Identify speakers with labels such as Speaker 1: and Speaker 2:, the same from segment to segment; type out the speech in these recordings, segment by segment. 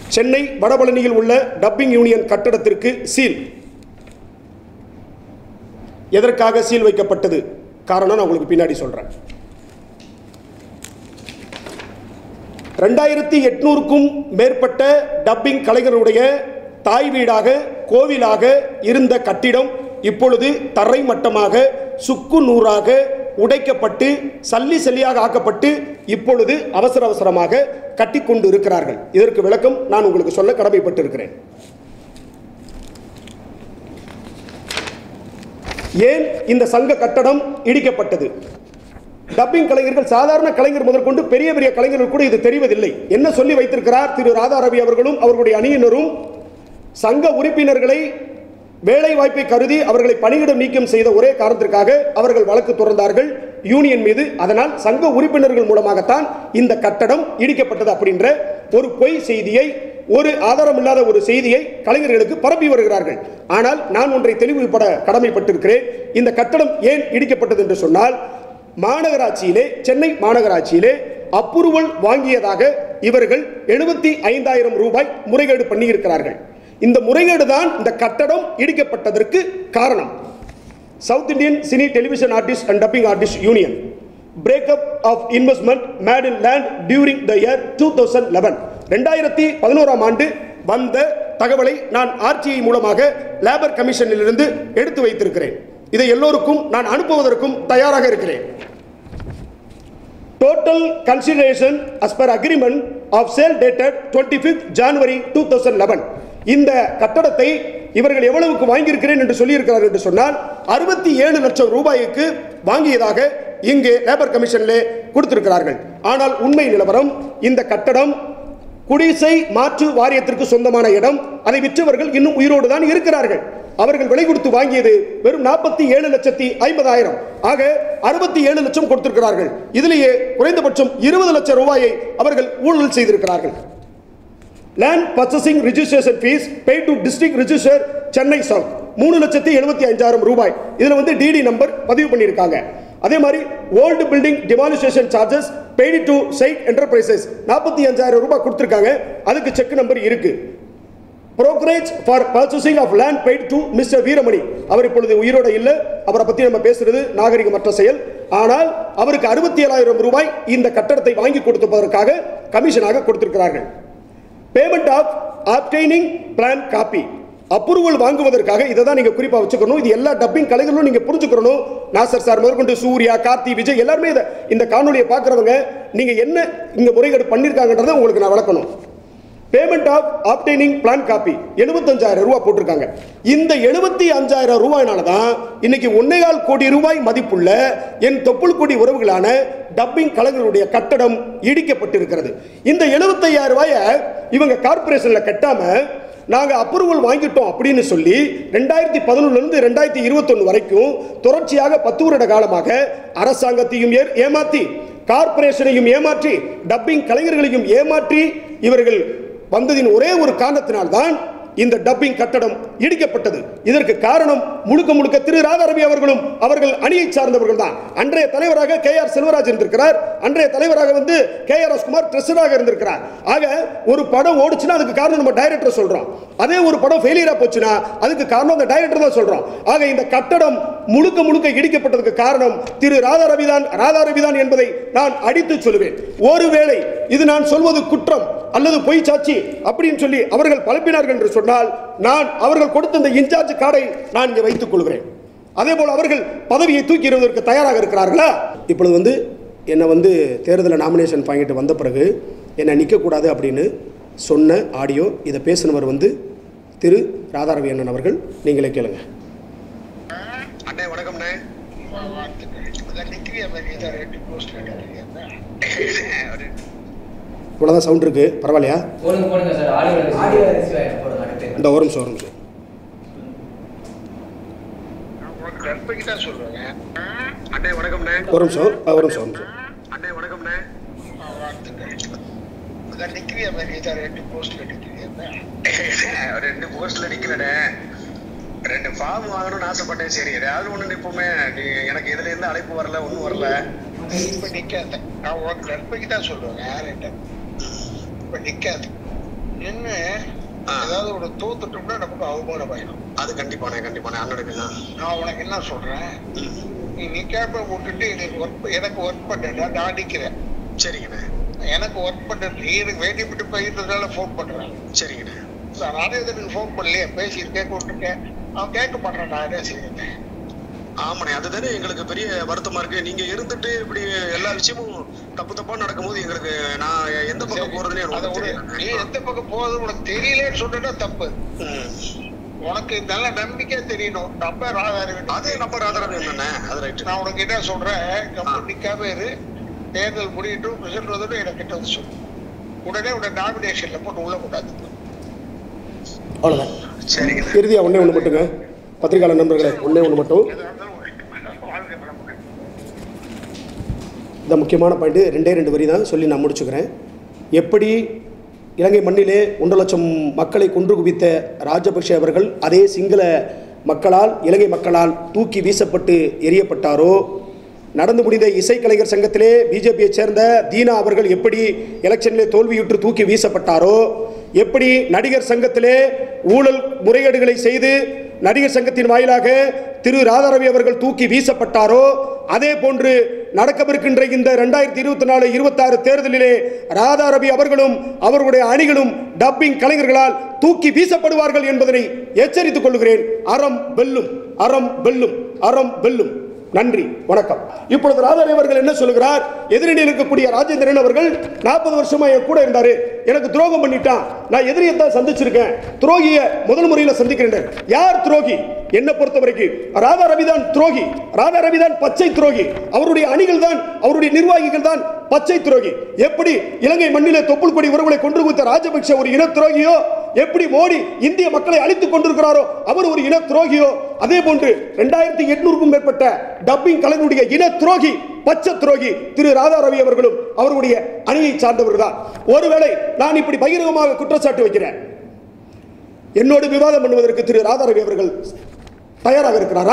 Speaker 1: சென்னை வடபழனியில் உள்ள dubbing union கட்டடத்திற்கு சீல் எதற்காக சீல் வைக்கப்பட்டது காரணம் நான் உங்களுக்கு பின்னாடி சொல்றேன் ரெண்டாயிரத்தி எட்நூறுக்கும் மேற்பட்ட டப்பிங் கலைஞருடைய தாய் வீடாக கோவிலாக இருந்த கட்டிடம் இப்பொழுது தரை மட்டமாக சுக்கு நூறாக உடைக்கப்பட்டு சல்லி சல்லியாக ஆக்கப்பட்டு இப்பொழுது அவசர அவசரமாக கட்டிக்கொண்டு இருக்கிறார்கள் இதற்கு விளக்கம் நான் உங்களுக்கு சொல்ல கடமைப்பட்டிருக்கிறேன் ஏன் இந்த சங்க கட்டடம் இடிக்கப்பட்டது டப்பிங் கலைஞர்கள் சாதாரண கலைஞர் முதற்கொண்டு பெரிய பெரிய கலைஞர்கள் கூட இது தெரிவதில்லை என்ன சொல்லி வைத்திருக்கிறார் திரு ராதா ரவி அவர்களும் அவர்களுடைய அணியினரும் சங்க உறுப்பினர்களை வேலை வாய்ப்பை கருதி அவர்களை பணியிடம் நீக்கம் செய்த ஒரே காரணத்திற்காக அவர்கள் வழக்கு தொடர்ந்தார்கள் யூனியன் மீது அதனால் சங்க உறுப்பினர்கள் மூலமாகத்தான் இந்த கட்டடம் இடிக்கப்பட்டது அப்படின்ற ஒரு பொய் செய்தியை ஒரு ஆதாரம் இல்லாத ஒரு செய்தியை கலைஞர்களுக்கு பரப்பி வருகிறார்கள் ஆனால் நான் ஒன்றை தெளிவுபட கடமைப்பட்டிருக்கிறேன் இந்த கட்டடம் ஏன் இடிக்கப்பட்டது என்று சொன்னால் மாநகராட்சியிலே சென்னை மாநகராட்சியிலே அப்ரூவல் வாங்கியதாக இவர்கள் எழுபத்தி ஐந்தாயிரம் ரூபாய் முறைகேடு பண்ணியிருக்கிறார்கள் இந்த முறைகேடு தான் இந்த கட்டடம் இடிக்கப்பட்டதற்கு காரணம் south Indian cine television artist and dubbing artist union breakup of investment made in land during the year two thousand eleven ரெண்டாயிரத்தி பதினோராம் ஆண்டு வந்த தகவலை நான் ஆர்டிஐ மூலமாக லேபர் கமிஷனிலிருந்து எடுத்து வைத்திருக்கிறேன் இதை எல்லோருக்கும் நான் அனுப்புவதற்கும் தயாராக இருக்கிறேன் total consideration as per agreement of sale dated 25th January two thousand eleven இந்த கட்டடத்தை இவர்கள் எவ்வளவுக்கு வாங்கியிருக்கிறேன் என்று சொல்லியிருக்கிறார் என்று சொன்னால் அறுபத்தி ஏழு லட்சம் ரூபாய்க்கு வாங்கியதாக இங்கே லேபர் கமிஷனிலே கொடுத்திருக்கிறார்கள் ஆனால் உண்மை நிலவரம் இந்த கட்டடம் குடிசை மாற்று வாரியத்திற்கு சொந்தமான இடம் அதை விற்றவர்கள் இன்னும் உயிரோடு தான் இருக்கிறார்கள் அவர்கள் விலை கொடுத்து வாங்கியது வெறும் நாற்பத்தி ஏழு லட்சத்தி ஐம்பதாயிரம் ஆக அறுபத்தி ஏழு லட்சம் கொடுத்திருக்கிறார்கள் இதிலேயே குறைந்தபட்சம் இருபது லட்சம் ரூபாயை அவர்கள் ஊழல் செய்திருக்கிறார்கள் land purchasing registration fees pay to district register Chennai south மூணு லட்சத்தி எழுபத்தி அஞ்சாயிரம் ரூபாய் இதில் வந்து டிடி நம்பர் பதிவு பண்ணியிருக்காங்க அதே மாதிரி old building demolisation charges paid to site enterprises நாற்பத்தி அஞ்சாயிரம் ரூபாய் கொடுத்துருக்காங்க அதுக்கு செக் நம்பர் இருக்கு brokerage for purchasing of land paid to mister Veeramani அவர் இப்பொழுது உயிரோட இல்லை அவரை பற்றி நம்ம பேசுறது நாகரிகமற்ற செயல் ஆனால் அவருக்கு அறுபத்தி ஏழாயிரம் ரூபாய் இந்த கட்டடத்தை வாங்கி கொடுத்ததற்காக கமிஷனாக கொடுத்திருக்கிறார்கள் payment of obtaining plan copy approval வாங்குவதற்காக இதை தான் நீங்க குறிப்பா வச்சுக்கணும் இது எல்லா டப்பிங் கலைகளும் நீங்க புரிஞ்சுக்கணும் நாசர் சார் முதற்கொண்டு சூர்யா கார்த்தி விஜய் எல்லாருமே இதை இந்த காணொலியை பார்க்குறவங்க நீங்க என்ன இங்க முறைகேடு பண்ணியிருக்காங்கன்றதை உங்களுக்கு நான் விளக்கணும் payment of obtaining plan copy எழுபத்தஞ்சாயிரம் ரூபாய் போட்டிருக்காங்க இந்த எழுபத்தி அஞ்சாயிரம் ரூபாயினால தான் இன்னைக்கு ஒன்னேகால் கோடி ரூபாய் மதிப்புள்ள என் தொப்புள் கொடி உறவுகளான டப்பிங் கலைஞருடைய கட்டடம் இடிக்கப்பட்டிருக்கிறது இந்த எழுபத்தையாயிரம் ரூபாயை இவங்க கார்பரேஷன்ல கட்டாம நாங்க அப்ரூவல் வாங்கிட்டோம் அப்படின்னு சொல்லி ரெண்டாயிரத்தி பதினொன்னுல இருந்து ரெண்டாயிரத்தி இருபத்தொன்னு வரைக்கும் தொடர்ச்சியாக பத்து வருட காலமாக அரசாங்கத்தையும் ஏ- ஏமாத்தி கார்ப்பரேஷனையும் ஏமாற்றி டப்பிங் கலைஞர்களையும் ஏமாற்றி இவர்கள் வந்ததின் ஒரே ஒரு காரணத்தினால்தான் இந்த டப்பிங் கட்டடம் இடிக்கப்பட்டது இதற்கு காரணம் முழுக்க முழுக்க திரு ராதாரவி அவர்களும் அவர்கள் அணியை சார்ந்தவர்கள் தான் அன்றைய தலைவராக கே ஆர் செல்வராஜ் இருந்திருக்கிறார் அன்றைய தலைவராக வந்து கே ஆர் எஸ் குமார் ட்ரெஷராக இருந்திருக்கிறார் ஆக ஒரு படம் ஓடுச்சுன்னா அதுக்கு காரணம் நம்ம டைரக்டர் சொல்றோம் அதே ஒரு படம் ஃபெயிலியரா போச்சுன்னா அதுக்கு காரணம் அந்த டைரக்டர் தான் சொல்றோம் ஆக இந்த கட்டடம் முழுக்க முழுக்க இடிக்கப்பட்டதுக்கு காரணம் திரு ராதாரவி தான் ராதாரவி தான் என்பதை நான் அடித்து சொல்லுவேன் ஒருவேளை இது நான் சொல்வது குற்றம் அல்லது பொய் சாட்சி அப்படின்னு சொல்லி அவர்கள் பலப்பினார்கள் என்று சொன்னால் நான் அவர்கள் கொடுத்த இந்த இன்சார்ஜ் கார்டை நான் இங்கே வைத்துக் கொள்கிறேன் அதே போல் அவர்கள் பதவியை தூக்கி எறிவதற்கு தயாராக இருக்கிறார்களா இப்பொழுது வந்து என்னை வந்து தேர்தலில் நாமினேஷன் வாங்கிட்டு வந்த பிறகு என்னை நிற்கக்கூடாது அப்படின்னு சொன்ன ஆடியோ இதை பேசினவர் வந்து திரு ராதாரவி அண்ணன் அவர்கள் நீங்களே கேளுங்க
Speaker 2: அண்ணே வணக்கம்ண்ணே
Speaker 3: அதான் நிக்கிறியா மாதிரி ஏதோ ரெண்டு போஸ்ட் ஒரு
Speaker 1: இவ்வளோதான் சவுண்ட் இருக்கு பரவாயில்லையா
Speaker 4: போடுங்க போடுங்க சார் ஆடியோ
Speaker 5: ஆடியோ ரிசீவ் ஆகிடும் போடுங்க அடுத்து
Speaker 1: இந்த ஒரு நிமிஷம் ஒரு நிமிஷம்
Speaker 3: உனக்கு நன்மைக்கு தான் சொல்லுவாங்க
Speaker 2: அண்ணே வணக்கம்ண்ணே
Speaker 1: ஒரு நிமிஷம் அஹ், ஒரு நிமிஷம் ஒரு நிமிஷம்
Speaker 2: அண்ணே வணக்கம்ண்ணே
Speaker 3: அதான் நிக்கிறியா மாதிரி ஏதோ ரெண்டு போஸ்ட் நிக்கிறியா
Speaker 2: ரெண்டு போஸ்ட்ல நிக்கலண்ணே ரெண்டு ஃபார்ம் வாங்கணும்னு ஆசைப்பட்டேன் சரி ஏதாவது ஒண்ணு நிப்போமே நீ எனக்கு இதுல இருந்து அழைப்பு வரல ஒண்ணும் வரல
Speaker 3: இப்ப நிக்காத நான் உனக்கு நன்மைக்கு தான் சொல்லுவேன் யார்கிட்ட இப்ப நிக்காது நின்று அதாவது ஒரு தோத்துட்டோம்னா நமக்கு அவமானம் ஆயிடும்
Speaker 2: அது கண்டிப்பாண்ணே கண்டிப்பாண்ணே அண்ணனுக்கு தான்
Speaker 3: நான் உனக்கு என்ன சொல்றேன் நீ நிக்காம விட்டுட்டு எனக்கு ஒர்க் எனக்கு ஒர்க் பண்ணா நான் நிக்கிறேன்
Speaker 2: சரிங்கண்ணே
Speaker 3: எனக்கு ஒர்க் பண்ண நீ எனக்கு வேண்டி விட்டு போயிருந்ததுனால ஃபோன் பண்றேன்
Speaker 2: சரிங்கண்ணே
Speaker 3: நானே எனக்கு ஃபோன் பண்ணலையே பேசியிருக்கேன் கொண்டிருக்கேன் அவன் கேட்க மாட்டேன் நான் என்ன செய்யறேன்
Speaker 2: ஆமாண்ணே அதுதானே எங்களுக்கு பெரிய வருத்தமா இருக்கு நீங்க இருந்துட்டு இப்படி எல்லா விஷயமும் தப்பு தப்பா நடக்கும்போது எங்களுக்கு நான் எந்த பக்கம் போறதுன்னு
Speaker 3: அதை
Speaker 2: எனக்கு
Speaker 3: விடு. நீ
Speaker 2: தெரியல
Speaker 3: எந்த பக்கம் போகுது உனக்கு தெரியலன்னு சொன்னா தப்பு
Speaker 2: ம்.
Speaker 3: உனக்கு நல்ல நம்பிக்கை தெரியணும் நம்ம ராதாரவி
Speaker 2: அது நம்ம ராதாராணி என்னண்ணே அது ரைட்டு
Speaker 3: நான் உனக்கு என்ன சொல்றேன் கம்பெனி நிக்காம இரு தேர்தல் முடியட்டும் ரிசல்ட் வந்து எனக்கு கிட்ட வந்து சொல்லு உடனே உடனே நாமினேஷன்ல போட்டு உள்ள கூடாது
Speaker 1: அவ்வளோதான்
Speaker 2: சரிங்கண்ணே
Speaker 1: இறுதியாக ஒன்றே ஒன்று மட்டுங்க பத்திரிகையாளர் நண்பர்களே ஒன்றே ஒன்று மட்டும்
Speaker 3: எதா இருந்தாலும் வாழ்க்கை வளமுடன்.
Speaker 1: இந்த முக்கியமான பாயிண்ட் ரெண்டே ரெண்டு வரி தான் சொல்லி நான் முடிச்சுக்கிறேன் எப்படி இலங்கை மண்ணிலே ஒன்றரை லட்சம் மக்களை கொன்று குவித்த ராஜபக்ஷ அவர்கள் அதே சிங்கள மக்களால் இலங்கை மக்களால் தூக்கி வீசப்பட்டு எரியப்பட்டாரோ நடந்து முடிந்த இசைக்கலைஞர் சங்கத்திலே பிஜேபியைச் சேர்ந்த தீனா அவர்கள் எப்படி எலெக்ஷனிலே தோல்வியுற்று தூக்கி வீசப்பட்டாரோ எப்படி நடிகர் சங்கத்திலே ஊழல் முறைகேடுகளை செய்து நடிகர் சங்கத்தின் வாயிலாக திரு ராதாரவி அவர்கள் தூக்கி வீசப்பட்டாரோ அதே போன்று நடக்கவிருக்கின்ற இந்த ரெண்டாயிரத்தி இருபத்தி நாலு இருபத்தாறு தேர்தலிலே ராதாரவி அவர்களும் அவர்களுடைய அணிகளும் டப்பிங் கலைஞர்களால் தூக்கி வீசப்படுவார்கள் என்பதனை எச்சரித்துக் கொள்கிறேன் அறம் வெல்லும் அறம் வெல்லும் அறம் வெல்லும் நன்றி வணக்கம் இப்பொழுது ராதாரவி அவர்கள் என்ன சொல்லுகிறார் எதிரணியில் இருக்கக்கூடிய ராஜேந்திரன் அவர்கள் நாற்பது வருஷமா என் கூட இருந்தாரு எனக்கு துரோகம் பண்ணிட்டான் நான் எதிரியை தான் சந்திச்சிருக்கேன் துரோகிய முதல் முறையில் சந்திக்கிறேன் யார் துரோகி என்ன பொறுத்த வரைக்கும் ராதா ரவி தான் துரோகி ராதா ரவி தான் பச்சை துரோகி அவருடைய அணிகள் தான் அவருடைய நிர்வாகிகள் தான் பச்சை துரோகி எப்படி இலங்கை மண்ணிலே தொப்புள் கொடி உறவுகளை கொண்டு குவித்த ராஜபக்ஷ ஒரு இன துரோகியோ எப்படி மோடி இந்திய மக்களை அழித்துக் கொண்டிருக்கிறாரோ அவர் ஒரு இன துரோகியோ அதே போன்று ரெண்டாயிரத்தி எட்நூறுக்கும் மேற்பட்ட டப்பிங் கலைஞருடைய இன துரோகி பச்சை துரோகி திரு ராதா ரவி அவர்களும் அவருடைய அணியை சார்ந்தவர்கள் தான் ஒருவேளை நான் இப்படி பகிரங்கமாக குற்றச்சாட்டு வைக்கிறேன் என்னோடு விவாதம் பண்ணுவதற்கு திரு ராதாரவி அவர்கள் தயாராக இருக்கிறாரா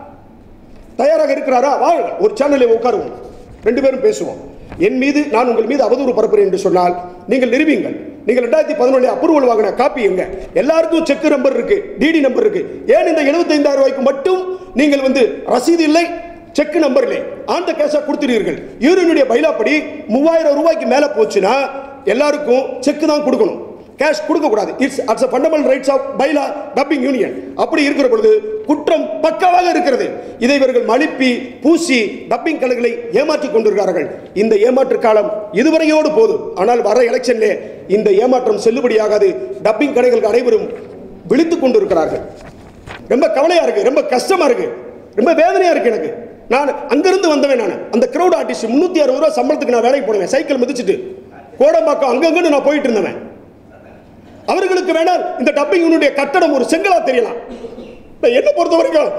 Speaker 1: தயாராக இருக்கிறாரா வாருங்கள் ஒரு சேனலில் உட்காருவோம் ரெண்டு பேரும் பேசுவோம் என் மீது நான் உங்கள் மீது அவதூறு பரப்புறேன் என்று சொன்னால் நீங்கள் நிரூபிங்கள் நீங்கள் ரெண்டாயிரத்தி பதினொன்று அப்ரூவல் வாங்கின காப்பி எங்க எல்லாருக்கும் செக் நம்பர் இருக்கு டிடி நம்பர் இருக்கு ஏன் இந்த 75000 ரூபாய்க்கு மட்டும் நீங்கள் வந்து ரசீது இல்லை செக் நம்பர் இல்லை ஆந்த கேஷா கொடுத்துறீர்கள் யூனியனுடைய பைலாப்படி மூவாயிரம் ரூபாய்க்கு மேல போச்சுன்னா எல்லாருக்கும் செக் தான் கொடுக்கணும் கேஷ் கொடுக்க கூடாது it's its fundamental rights of bylaw dubbing union அப்படி இருக்கிற பொழுது குற்றம் பக்கவாக இருக்கிறது இதை இவர்கள் மழுப்பி பூசி டப்பிங் கலைகளை ஏமாற்றி கொண்டிருக்கிறார்கள் இந்த ஏமாற்று காலம் இதுவரையோடு போதும் ஆனால் வர எலெக்ஷன்லே இந்த ஏமாற்றம் செல்லுபடியாகாது டப்பிங் கடைகள் அனைவரும் விழித்துக் கொண்டிருக்கிறார்கள் ரொம்ப கவலையா இருக்கு ரொம்ப கஷ்டமா இருக்கு ரொம்ப வேதனையா இருக்கு எனக்கு நான் அங்கிருந்து வந்தவன் நான் அந்த கிரௌட் ஆர்டிஸ்ட் முன்னூத்தி அறுபது ரூபா சம்பளத்துக்கு நான் வேலைக்கு போனேன் சைக்கிள் மிதிச்சிட்டு கோடம்பாக்கம் அங்கங்கன்னு நான் போயிட்டு இருந்தவன் அவர்களுக்கு வேணால் இந்த டப்பிங் யூனிடைய கட்டடம் ஒரு செங்கலா தெரியலாம் நான் என்ன பொறுத்த வரைக்கும்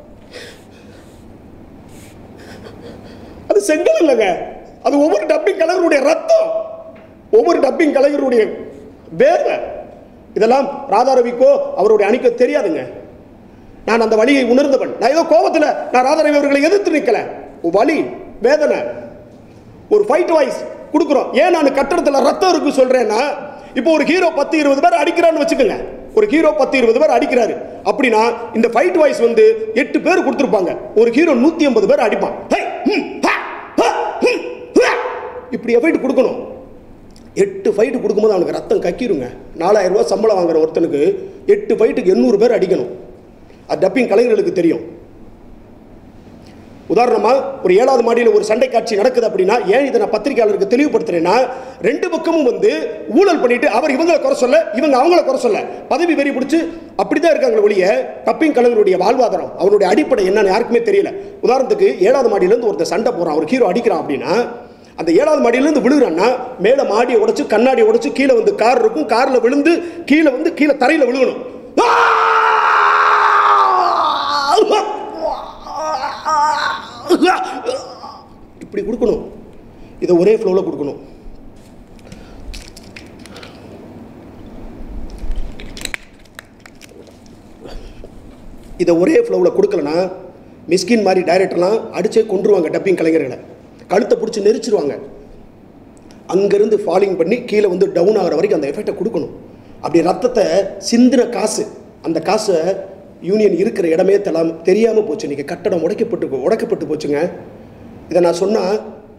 Speaker 1: அது செங்கல் இல்லைங்க அது ஒவ்வொரு டப்பிங் கலைஞருடைய ரத்தம் ஒவ்வொரு டப்பிங் கலைஞருடைய வேர்வை இதெல்லாம் ராதாரவிக்கோ அவருடைய அணிக்கோ தெரியாதுங்க நான் அந்த வழியை உணர்ந்தவன் நான் ஏதோ கோபத்தில் நான் ராதாரவி அவர்களை எதிர்த்து நிற்கல ஒரு வலி வேதனை ஒரு ஃபைட் வாய்ஸ் கொடுக்குறோம் ஏன் நான் கட்டடத்தில் ரத்தம் இருக்கு சொல்றேன்னா இப்போ ஒரு ஹீரோ பத்து இருபது பேர் அடிக்கிறான்னு வச்சுக்கோங்க ஒரு ஹீரோ பத்து இருபது பேர் அடிக்கிறாரு அப்படின்னா இந்த ஃபைட் வாய்ஸ் வந்து எட்டு பேர் கொடுத்துருப்பாங்க ஒரு ஹீரோ நூத்தி ஐம்பது பேர் அடிப்பான் ஹை, ஹும், ஹா, ஹா, ஹும், ஹா. இப்படி எஃபைட் கொடுக்கணும் எட்டு ஃபைட்டு கொடுக்கும்போது அவனுக்கு ரத்தம் கக்கிருங்க நாலாயிரம் ரூபாய் சம்பளம் வாங்குற ஒருத்தனுக்கு எட்டு ஃபைட்டுக்கு எண்ணூறு பேர் அடிக்கணும் அது டப்பிங் கலைஞர்களுக்கு தெரியும் உதாரணமா ஒரு ஏழாவது மாடியில் ஒரு சண்டை காட்சி நடக்குது அப்படின்னா ஏன் இதை நான் பத்திரிகையாளருக்கு தெளிவுபடுத்துறேன்னா ரெண்டு பக்கமும் வந்து ஊழல் பண்ணிட்டு அவர் இவங்களை குறை சொல்ல இவங்க அவங்கள குறை சொல்ல பதவி வெறி பிடிச்சு அப்படிதான் இருக்காங்க ஒழிய கப்பிங் கலைஞருடைய வாழ்வாதாரம் அவருடைய அடிப்படை என்னன்னு யாருக்குமே தெரியல உதாரணத்துக்கு ஏழாவது மாடியிலேருந்து ஒருத்தர் சண்டை போறான் ஒரு ஹீரோ அடிக்கிறான் அப்படின்னா அந்த ஏழாவது மாடியிலேருந்து விழுகிறான்னா மேலே மாடியை உடைச்சு கண்ணாடியை உடைச்சு கீழே வந்து கார் இருக்கும் காரில் விழுந்து கீழே வந்து கீழே தரையில் விழுகணும் இப்படி கொடுக்கணும் இதை ஒரே ஃப்ளோவில் கொடுக்கணும் இதை ஒரே ஃப்ளோவில் கொடுக்கலனா மிஸ்கின் மாதிரி டைரக்டர்லாம் அடிச்சே கொண்டுருவாங்க டப்பிங் கலைஞர்களை கழுத்தை பிடிச்சி நெரிச்சிருவாங்க அங்கேருந்து ஃபாலிங் பண்ணி கீழே வந்து டவுன் ஆகிற வரைக்கும் அந்த எஃபெக்டை கொடுக்கணும் அப்படி ரத்தத்தை சிந்தின காசு அந்த காசை யூனியன் இருக்கிற இடமே தெலாம் தெரியாமல் போச்சு இன்றைக்கி கட்டடம் உடைக்கப்பட்டு உடைக்கப்பட்டு போச்சுங்க இதை நான் சொன்னால்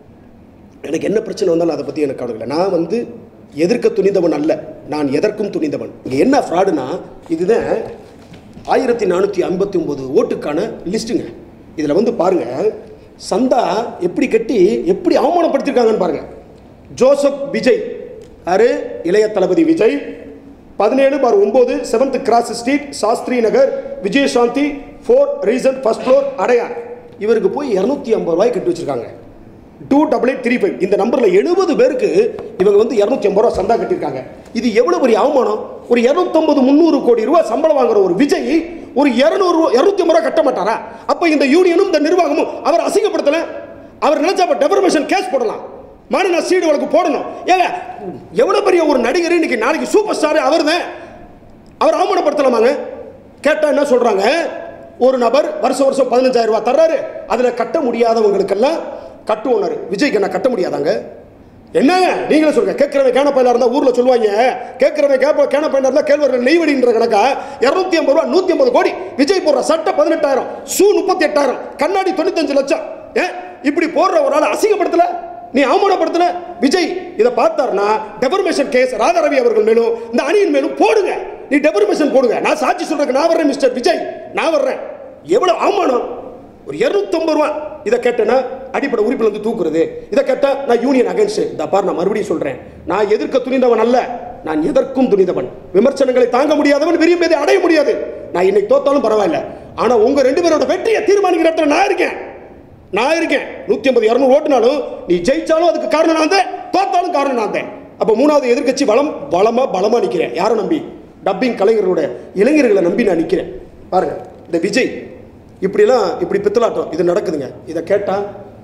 Speaker 1: எனக்கு என்ன பிரச்சனை வந்தாலும் அதை பற்றி எனக்கு கவலை இல்லை நான் வந்து எதிர்க்க துணிந்தவன் அல்ல நான் எதற்கும் துணிந்தவன் இங்கே என்ன ஃப்ராடுனா இதுதான் ஆயிரத்தி நானூற்றி ஐம்பத்தி ஒம்பது ஓட்டுக்கான லிஸ்ட்டுங்க இதில் வந்து பாருங்க சந்தா எப்படி கட்டி எப்படி அவமானப்படுத்தியிருக்காங்கன்னு பாருங்க ஜோசப் விஜய் யாரு இளைய தளபதி விஜய் பதினேழு பார் ஒம்பது seventh cross street Shastri Nagar Vijayashanti four reason first floor Adyar இவருக்கு போய் இரநூத்தி ஐம்பது ரூபாய் கட்டி வச்சிருக்காங்க two double eight three five இந்த நம்பரில் எழுபது பேருக்கு இவங்க வந்து இரநூத்தி ஐம்பது ரூபா சந்தா கட்டியிருக்காங்க இது எவ்வளோ பெரிய அவமானம் ஒரு இரநூத்தம்பது முந்நூறு கோடி ரூபாய் சம்பளம் வாங்குற ஒரு விஜய் ஒரு இரநூறு இரநூத்தி ஐம்பது ரூபா கட்ட மாட்டாரா அப்போ இந்த யூனியனும் இந்த நிர்வாகமும் அவர் அசிங்கப்படுத்தல அவர் நினைச்சா அப்போ டெபர்மேஷன் கேஸ் போடலாம் மாநில சீடு வழக்கு போடணும் ஏங்க எவ்வளோ பெரிய ஒரு நடிகர் இன்னைக்கு நாளைக்கு சூப்பர் ஸ்டார் அவர் தான் அவர் அவமானப்படுத்தலாமாங்க கேட்டா என்ன சொல்றாங்க ஒரு நபர் வருஷம் வருஷம் பதினஞ்சாயிரம் ரூபாய் தர்றாரு அதுல கட்ட முடியாதவங்களுக்கெல்லாம் கட்டுவோனாரு விஜய்க்கு என்ன கட்ட முடியாதாங்க என்னங்க நீங்களே சொல்லுங்க கேட்கிறவன் கேன பையனா இருந்தா ஊர்ல சொல்லுவாங்க கேட்கிறவன் கேப்ப கேன பையனா இருந்தா கேழ்வர்கள் நெய்வடின்ற கணக்கா இருநூத்தி ஐம்பது ரூபா நூத்தி ஐம்பது கோடி விஜய் போடுற சட்டை பதினெட்டாயிரம் ஷூ முப்பத்தி எட்டாயிரம் கண்ணாடி தொண்ணூத்தஞ்சு லட்சம் ஏன் இப்படி போடுற ஒரு ஆள் அசிங்கப்படுத்தல நீ அவமானப்படுத்தின விஜய் இதை பார்த்தாருன்னா டெபர்மேஷன் கேஸ் ராதாரவி அவர்கள் மேலும் இந்த அணியின் மேலும் போடுங்க நீ டெபர்மேஷன் போடுங்க நான் சாட்சி சொல்றதுக்கு நான் வர்றேன் மிஸ்டர் விஜய் நான் வர்றேன் எவ்வளவு அவமானம் ஒரு இருநூத்தம்பது ரூபா இதை கேட்டேன்னா அடிப்படை உறுப்பில் வந்து தூக்குறது இதை கேட்டா நான் யூனியன் அகைன்ஸ்ட் இந்த பார் நான் மறுபடியும் சொல்றேன் நான் எதிர்க்க துணிந்தவன் அல்ல நான் எதற்கும் துணிந்தவன் விமர்சனங்களை தாங்க முடியாதவன் விரும்பியதை அடைய முடியாது நான் இன்னைக்கு தோத்தாலும் பரவாயில்ல ஆனா உங்க ரெண்டு பேரோட வெற்றியை தீர்மானிக்கிற இடத்துல நான் இருக்கேன் நான் இருக்கேன் நூத்தி ஐம்பது இரநூறு ஓட்டுனாலும் நீ ஜெயிச்சாலும் அதுக்கு காரணம் நான் தான் தோத்தாலும் காரணம் நான் தான் அப்ப மூணாவது எதிர்க்கட்சி பலம் பலமா பலமா நிக்கிறேன் யாரை நம்பி டப்பிங் கலைஞர்களோட இளைஞர்களை நம்பி நான் நிக்கிறேன் பாருங்க இந்த விஜய் இப்படிலாம் இப்படி பித்தலாட்டம் இது நடக்குதுங்க இதை கேட்டா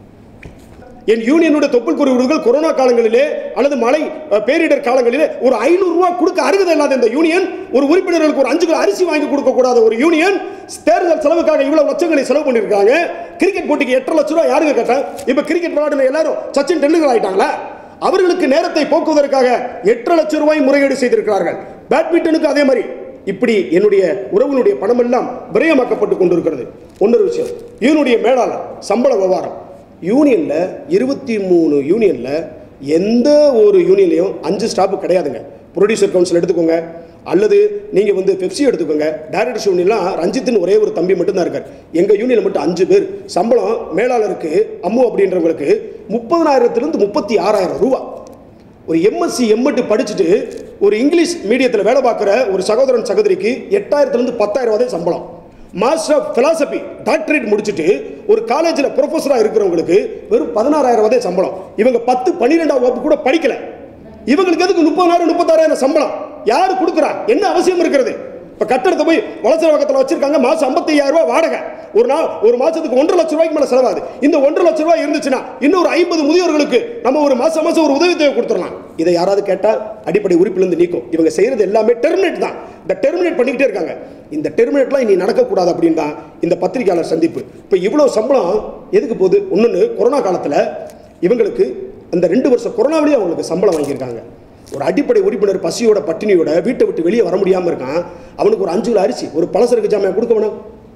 Speaker 1: என் யூனியனுடைய தொப்புள் குருவிகள் கொரோனா காலங்களிலே அல்லது மழை அஹ், பேரிடர் காலங்களிலே ஒரு ஐநூறு ரூபாய் கொடுக்க அருகதை இல்லாத இந்த யூனியன் ஒரு உறுப்பினர்களுக்கு ஒரு அஞ்சு கிலோ அரிசி வாங்கி கொடுக்க கூடாத ஒரு யூனியன் தேர்தல் செலவுக்காக இவ்வளவு லட்சங்களை செலவு பண்ணிருக்காங்க கிரிக்கெட் போட்டிக்கு எட்டரை லட்சம் ரூபாய் யாருங்க கேட்டேன் இப்ப கிரிக்கெட் விளையாடுன எல்லாரும் சச்சின் டெண்டுல்கர் ஆயிட்டாங்களா அவர்களுக்கு நேரத்தை போக்குவதற்காக எட்டரை லட்சம் ரூபாய் முறைகேடு செய்திருக்கிறார்கள் பேட்மிண்டனுக்கு அதே மாதிரி இப்படி என்னுடைய உறவுகளுடைய பணம் எல்லாம் விரயமாக்கப்பட்டு கொண்டிருக்கிறது இன்னொரு விஷயம் இவனுடைய மேலாளர் சம்பள விவகாரம் யூனியன்ல இருபத்தி மூணு யூனியன்ல எந்த ஒரு யூனியன்லையும் அஞ்சு ஸ்டாஃப் கிடையாதுங்க ப்ரொடியூசர் கவுன்சில் எடுத்துக்கோங்க அல்லது நீங்கள் வந்து பெப்சி எடுத்துக்கோங்க டைரக்டர் யூனியன்லாம் ரஞ்சித்னு ஒரே ஒரு தம்பி மட்டும்தான் இருக்கார் எங்கள் யூனியனில் மட்டும் அஞ்சு பேர் சம்பளம் மேலாளருக்கு அம்மு அப்படின்றவங்களுக்கு முப்பதனாயிரத்துலேருந்து முப்பத்தி ஆறாயிரம் ரூபா ஒரு எம்எஸ்சி எம்எட்டு படிச்சுட்டு ஒரு இங்கிலீஷ் மீடியத்தில் வேலை பார்க்குற ஒரு சகோதரன் சகோதரிக்கு எட்டாயிரத்துலேருந்து பத்தாயிரம் ரூபாய் தான் சம்பளம் மாஸ்டர் ஆஃப் பிலாசபி டாக்டரேட் முடிச்சுட்டு ஒரு காலேஜில் ப்ரொஃபஸராக இருக்கிறவங்களுக்கு வெறும் பதினாறாயிரம் ரூபாய் தான் சம்பளம் இவங்க பத்து பன்னிரெண்டாம் வகுப்பு கூட படிக்கல இவங்களுக்கு எதுக்கு முப்பதாயிரம் முப்பத்தாயிரம் சம்பளம் யாரு கொடுக்குறா என்ன அவசியம் இருக்கிறது இப்ப கட்டடத்தை போய் வளசர பக்கத்தில் வச்சிருக்காங்க மாசம் ஐம்பத்தி ஐயாயிரம் ரூபாய் வாடகை ஒரு நாள் ஒரு மாசத்துக்கு ஒன்றரை லட்சம் ரூபாய்க்கு மேல செலவாகுது இந்த ஒன்றரை லட்சம் ரூபாய் இருந்துச்சுன்னா இன்னும் ஒரு ஐம்பது முதியோர்களுக்கு நம்ம ஒரு மாசம் மாசம் ஒரு உதவித்தொகை கொடுத்துடலாம் இதை யாராவது கேட்டால் அடிப்படை உறுப்பிலிருந்து நீக்கும் இவங்க செய்யறது எல்லாமே டெர்மினேட் தான் இந்த டெர்மினேட் பண்ணிக்கிட்டே இருக்காங்க இந்த டெர்மினேட்லாம் இனி நடக்கக்கூடாது அப்படின்னு தான் இந்த பத்திரிகையாளர் சந்திப்பு இப்போ இவ்வளோ சம்பளம் எதுக்கு போகுது இன்னொன்று கொரோனா காலத்தில் இவங்களுக்கு அந்த ரெண்டு வருஷம் கொரோனாவிலேயே அவங்களுக்கு சம்பளம் வாங்கியிருக்காங்க ஒரு அடிப்படை உறுப்பினர் பசியோட பட்டினியோட வீட்டை விட்டு வெளியே வர முடியாமல் இருக்கான் அவனுக்கு ஒரு அஞ்சு கிலோ அரிசி ஒரு பலசரக்கு ஜாமான் கொடுக்க வேணாம்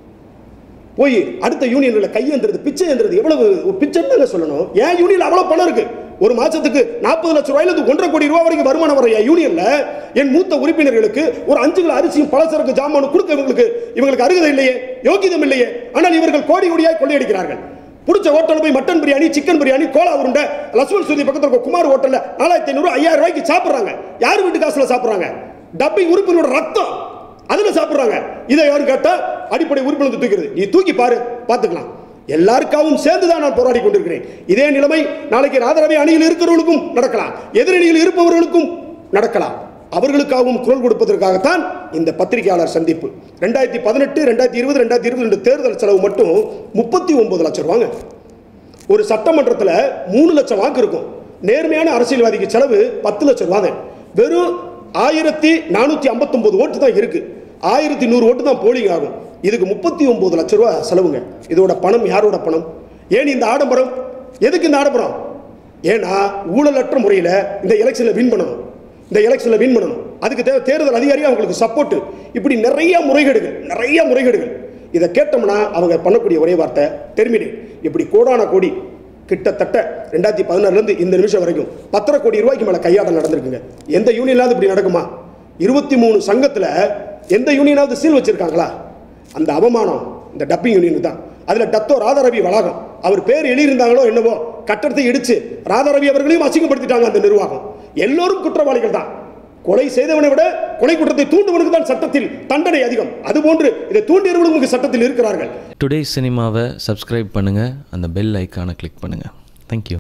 Speaker 1: போய் அடுத்த யூனியன்ல கையேந்துறது பிச்சை ஏந்துறது எவ்வளவு ஒரு பிச்சைன்னு சொல்லணும் ஏன் யூனியன்ல அவ்வளவு பணம் இருக்கு ஒரு மாசத்துக்கு நாற்பது லட்சம் ரூபாயில இருந்து ஒன்றரை கோடி ரூபாய் வரைக்கும் வருமானம் வர என் யூனியன்ல என் மூத்த உறுப்பினர்களுக்கு ஒரு அஞ்சு கிலோ அரிசியும் பலசரக்கு ஜாமானும் கொடுக்க இவங்களுக்கு இவங்களுக்கு அருகதை இல்லையே யோகிதம் இல்லையே ஆனால் இவர்கள் கோடி கோடியாய் கொள்ளையடிக்கிறார்கள் பிடிச்ச ஹோட்டல் போய் மட்டன் பிரியாணி சிக்கன் பிரியாணி கோலா உருண்டை லட்சுமண் சுருதி பக்கத்தில் இருக்க குமார் ஹோட்டல்ல நாலாயிரத்தி ஐநூறு ஐயாயிரம் ரூபாய்க்கு சாப்பிடுறாங்க யார் வீட்டு காசுல சாப்பிடுறாங்க டப்பிங் உறுப்பினரோட ரத்தம் அதுல சாப்பிடுறாங்க இதை யாரும் கேட்டா அடிப்படை உறுப்பினர் தூக்கிறது நீ தூக்கி பாரு பார்த்துக்கலாம் எல்லாருக்காகவும் சேர்ந்து தான் நான் போராடி கொண்டிருக்கிறேன் இதே நிலைமை நாளைக்கு ராதரவை அணியில் இருக்கிறவர்களுக்கும் நடக்கலாம் எதிரணியில் இருப்பவர்களுக்கும் நடக்கலாம் அவர்களுக்காகவும் குரல் கொடுப்பதற்காகத்தான் இந்த பத்திரிகையாளர் சந்திப்பு ரெண்டாயிரத்தி பதினெட்டு ரெண்டாயிரத்தி இருபது ரெண்டாயிரத்தி இருபது ரெண்டு தேர்தல் செலவு மட்டும் முப்பத்தி ஒன்பது லட்சம் ரூபாங்க ஒரு சட்டமன்றத்தில் மூணு லட்சம் வாக்கு இருக்கும் நேர்மையான அரசியல்வாதிக்கு செலவு பத்து லட்சம் ரூபா தான் வெறும் ஆயிரத்தி நானூற்றி ஐம்பத்தொம்போது ஓட்டு தான் இருக்கு ஆயிரத்தி நூறு ஓட்டு தான் போலிங் ஆகும் இதுக்கு முப்பத்தி ஒன்பது லட்சம் ரூபா செலவுங்க இதோட பணம் யாரோட பணம் ஏன் இந்த ஆடம்பரம் எதுக்கு இந்த ஆடம்பரம் ஏன்னா ஊழலற்ற முறையில் இந்த எலெக்ஷனில் வின் பண்ணணும் இந்த எலெக்ஷனில் வின் பண்ணணும் அதுக்கு தேவை தேர்தல் அதிகாரி அவங்களுக்கு சப்போர்ட் இப்படி நிறைய முறைகேடுகள் நிறைய முறைகேடுகள் இதை கேட்டோம்னா அவங்க பண்ணக்கூடிய ஒரே வார்த்தை டெர்மினேட் இப்படி கோடான கோடி கிட்டத்தட்ட ரெண்டாயிரத்தி பதினாறுலேருந்து இந்த நிமிஷம் வரைக்கும் பத்தரை கோடி ரூபாய்க்கு மேலே கையாடல் நடந்திருக்குங்க எந்த யூனியனாவது இப்படி நடக்குமா இருபத்தி மூணு சங்கத்தில் எந்த யூனியனாவது சீல் வச்சிருக்காங்களா அந்த அவமானம் இந்த டப்பிங் யூனியன் தான் அதில் டத்தோ ராதாரவி வளாகம் அவர் பேர் எழுதியிருந்தாங்களோ என்னவோ கட்டடத்தை இடிச்சு ராதாரவி அவர்களையும் அசிங்கப்படுத்திட்டாங்க அந்த நிர்வாகம் எல்லோரும் குற்றவாளிகள் தான் கொலை செய்தவனை விட கொலை குற்றத்தை தூண்டுவனுக்கு தான் சட்டத்தில் தண்டனை அதிகம் அதுபோன்று இதை தூண்டியவர்களுக்கு சட்டத்தில் இருக்கிறார்கள்
Speaker 4: டுடே சினிமாவை சப்ஸ்கிரைப் பண்ணுங்கள் அந்த பெல் ஐக்கானை கிளிக் பண்ணுங்கள் தேங்க்யூ